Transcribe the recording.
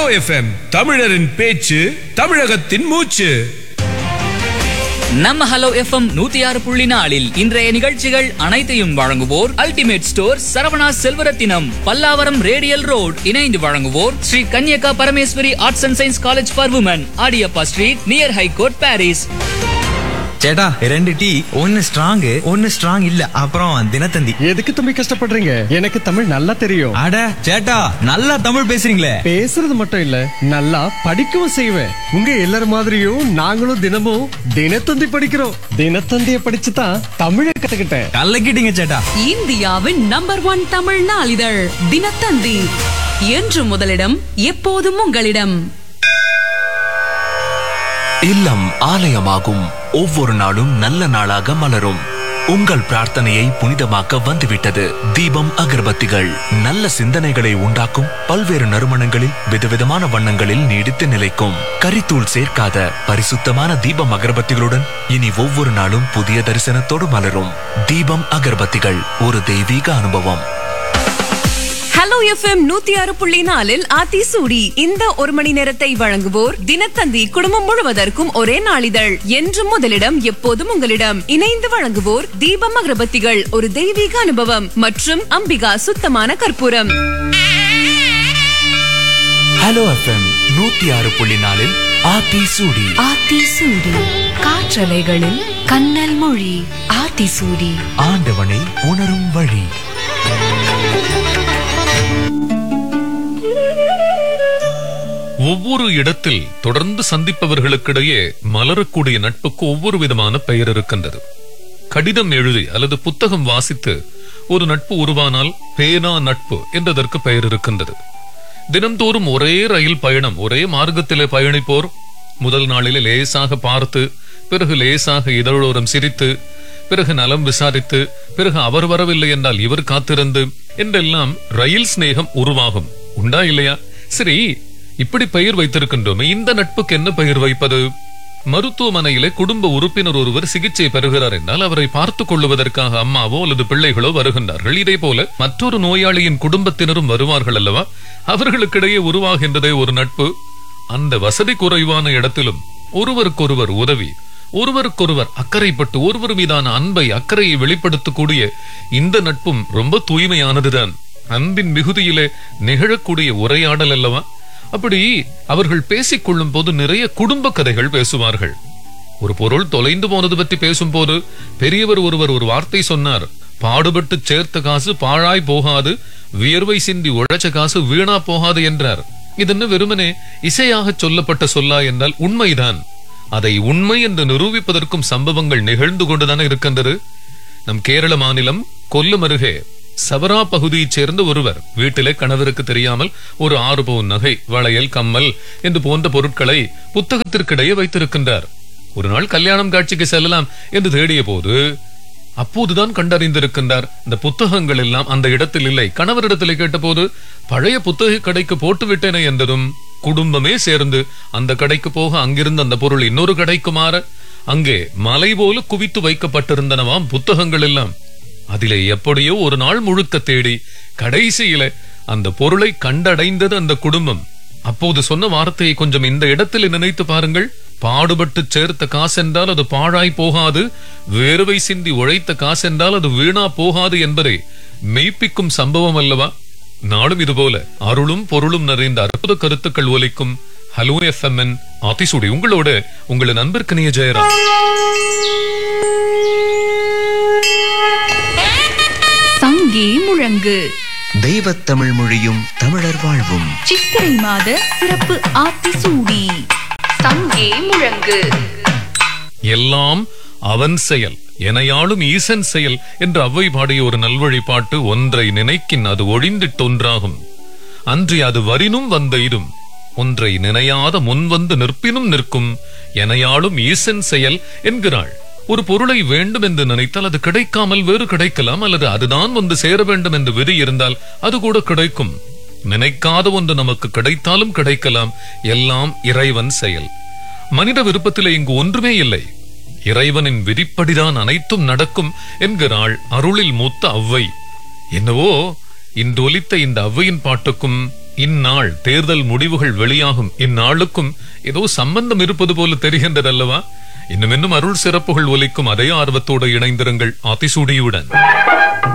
hello FM தமிழரின் பேச்சு தமிழகத்தின் மூச்சு நம்ம ஹலோ எஃப்எம் நூத்தி ஆறு புள்ளி நாலில் இன்றைய நிகழ்ச்சிகள் அனைத்தையும் வழங்குவோர் ultimate store Saravana Selvarathinam Pallavaram radial road இணைந்து வழங்குவோர் Sri Kanyaka Parameswari arts and science college for women Adiyappa street near high court Parrys சேட்டா ரெண்டு டீ ஒன்னு ஸ்ட்ராங் ஒன்னு ஸ்ட்ராங் இல்ல அப்புறம் தினத்தந்தி எதுக்கு தம்பி கஷ்டப்படுறீங்க எனக்கு தமிழ் நல்லா தெரியும் அட சேட்டா நல்லா தமிழ் பேசுறீங்களே பேசுறது மட்டும் இல்ல நல்லா படிக்கவும் செய்வேன் உங்க எல்லார் மாதிரியும் நாங்களும் தினமும் தினத்தந்தி படிக்கிறோம் தினத்தந்திய படிச்சு தான் தமிழை கத்துக்கிட்டேன் கலக்கிட்டீங்க சேட்டா இந்தியாவின் நம்பர் ஒன் தமிழ் நாளிதழ் தினத்தந்தி என்று முதலிடம் எப்போதும் உங்களிடம் இல்லம் ஆலயமாகும் ஒவ்வொரு நாளும் நல்ல நாளாக மலரும் உங்கள் பிரார்த்தனையை புனிதமாக்க வந்துவிட்டது தீபம் அகர்பத்திகள் நல்ல சிந்தனைகளை உண்டாக்கும் பல்வேறு நறுமணங்களில் விதவிதமான வண்ணங்களில் நீடித்து நிலைக்கும் கரித்தூள் சேர்க்காத பரிசுத்தமான தீபம் அகர்பத்திகளுடன் இனி ஒவ்வொரு நாளும் புதிய தரிசனத்தோடு மலரும் தீபம் அகர்பத்திகள் ஒரு தெய்வீக அனுபவம் ஹலோ எஃப்எம் நூத்தி ஆறு புள்ளி நாலில் ஆத்தி சூடி இந்த ஒரு மணி நேரத்தை வழங்குவோர் தினத்தந்தி குடும்பம் முழுவதற்கும் ஒரே நாளிதழ் என்று முதலிடம் எப்போதும் உங்களிடம் இணைந்து வழங்குவோர் தீபம் அகரபத்திகள் ஒரு தெய்வீக அனுபவம் மற்றும் அம்பிகா சுத்தமான கற்பூரம் ஹலோ எஃப்எம் நூத்தி ஆறு புள்ளி நாலில் ஆத்தி சூடி ஆத்தி சூடி காற்றலைகளில் கண்ணல் மொழி ஆத்தி சூடி ஆண்டவனை உணரும் வழி ஒவ்வொரு இடத்தில் தொடர்ந்து சந்திப்பவர்களுக்கிடையே மலரக்கூடிய நட்புக்கு ஒவ்வொரு விதமான பெயர் இருக்கின்றது கடிதம் எழுதி அல்லது புத்தகம் வாசித்து ஒரு நட்பு உருவானால் பேனா நட்பு என்றதற்கு பெயர் இருக்கின்றது தினம்தோறும் ஒரே ரயில் பயணம் ஒரே மார்க்கத்திலே பயணிப்போர் முதல் நாளிலே லேசாக பார்த்து பிறகு லேசாக இதழோரம் சிரித்து பிறகு நலம் விசாரித்து பிறகு அவர் வரவில்லை என்றால் இவர் காத்திருந்து என்றெல்லாம் ரயில் சிநேகம் உருவாகும் உண்டா இல்லையா சரி இப்படி பெயர் வைத்திருக்கின்றோமே இந்த நட்புக்கு என்ன பெயர் வைப்பது மருத்துவமனையிலே குடும்ப உறுப்பினர் ஒருவர் சிகிச்சை பெறுகிறார் என்றால் அவரை பார்த்துக் கொள்ளுவதற்காக அம்மாவோ அல்லது பிள்ளைகளோ வருகின்றார்கள் இதே போல மற்றொரு நோயாளியின் குடும்பத்தினரும் வருவார்கள் அல்லவா அவர்களுக்கிடையே உருவாகின்றதே ஒரு நட்பு அந்த வசதி குறைவான இடத்திலும் ஒருவருக்கொருவர் உதவி ஒருவருக்கொருவர் அக்கறைப்பட்டு ஒருவர் மீதான அன்பை அக்கறையை வெளிப்படுத்தக்கூடிய இந்த நட்பும் ரொம்ப தூய்மையானதுதான் அன்பின் மிகுதியிலே நிகழக்கூடிய உரையாடல் அல்லவா அப்படி அவர்கள் பேசிக் கொள்ளும் போது நிறைய குடும்ப கதைகள் பேசுவார்கள் ஒரு பொருள் தொலைந்து போனது பற்றி பேசும்போது பெரியவர் ஒருவர் ஒரு வார்த்தை சொன்னார் பாடுபட்டு சேர்த்த காசு பாழாய் போகாது வியர்வை சிந்தி உழைச்ச காசு வீணா போகாது என்றார் இதென்ன வெறுமனே இசையாக சொல்லப்பட்ட சொல்லா என்றால் உண்மைதான் அதை உண்மை என்று நிரூபிப்பதற்கும் சம்பவங்கள் நிகழ்ந்து கொண்டுதானே இருக்கின்றது நம் கேரள மாநிலம் கொல்லம் அருகே சவரா பகுதியைச் சேர்ந்த ஒருவர் வீட்டிலே கணவருக்கு தெரியாமல் ஒரு ஆறு பவுன் நகை வளையல் கம்மல் என்று போன்ற பொருட்களை புத்தகத்திற்கிடையே வைத்திருக்கின்றார் ஒரு நாள் கல்யாணம் காட்சிக்கு செல்லலாம் என்று தேடிய போது அப்போதுதான் கண்டறிந்திருக்கின்றார் இந்த புத்தகங்கள் எல்லாம் அந்த இடத்தில் இல்லை கணவரிடத்தில் கேட்டபோது பழைய புத்தக கடைக்கு போட்டு விட்டேனே என்றதும் குடும்பமே சேர்ந்து அந்த கடைக்கு போக அங்கிருந்து அந்த பொருள் இன்னொரு கடைக்கு மாற அங்கே மலை போல குவித்து வைக்கப்பட்டிருந்தனவாம் புத்தகங்கள் எல்லாம் அதிலே எப்படியோ ஒரு நாள் முழுக்க தேடி கடைசியில அந்த பொருளை கண்டடைந்தது அந்த குடும்பம் அப்போது சொன்ன வார்த்தையை கொஞ்சம் இந்த இடத்தில் நினைத்து பாருங்கள் பாடுபட்டு சேர்த்த காசென்றால் அது பாழாய் போகாது வேர்வை சிந்தி உழைத்த காசென்றால் அது வீணா போகாது என்பதை மெய்ப்பிக்கும் சம்பவம் அல்லவா நாளும் இதுபோல அருளும் பொருளும் நிறைந்த அற்புத கருத்துக்கள் ஒலிக்கும் ஹலோ எஃப்எம்என் ஆதிசுடி உங்களோட உங்களின் நண்பர்க்கனிய ஜெயராம் சங்கே முழங்கு தெய்வத் தமிழ் மொழியும் தமிழர் வாழ்வும் சித்திரை மாத சிறப்பு ஆத்தி சூடி சங்கே முழங்கு எல்லாம் அவன் செயல் எனையாளும் ஈசன் செயல் என்று அவ்வை பாடிய ஒரு நல்வழிபாட்டு ஒன்றை நினைக்கின் அது ஒழிந்திட்டொன்றாகும் அன்றி அது வரினும் வந்தெய்தும் ஒன்றை நினையாத முன் வந்து நிற்பினும் நிற்கும் எனையாளும் ஈசன் செயல் என்கிறாள் ஒரு பொருளை வேண்டும் என்று நினைத்தால் அது கிடைக்காமல் வேறு கிடைக்கலாம் அல்லது அதுதான் வந்து சேர வேண்டும் என்று விதி இருந்தால் அது கூட கிடைக்கும் நினைக்காத ஒன்று நமக்கு கிடைத்தாலும் கிடைக்கலாம் எல்லாம் இறைவன் செயல் மனித விருப்பத்திலே இங்கு ஒன்றுமே இல்லை இறைவனின் விதிப்படிதான் அனைத்தும் நடக்கும் என்கிறாள் அருளில் மூத்த அவ்வை என்னவோ இன்று ஒலித்த இந்த அவ்வையின் பாட்டுக்கும் இந்நாள் தேர்தல் முடிவுகள் வெளியாகும் இந்நாளுக்கும் ஏதோ சம்பந்தம் இருப்பது போல தெரிகின்றதல்லவா இன்னும் இன்னும் அருள் சிறப்புகள் ஒலிக்கும் அதே ஆர்வத்தோடு இணைந்திருங்கள் ஆத்திசூடியுடன்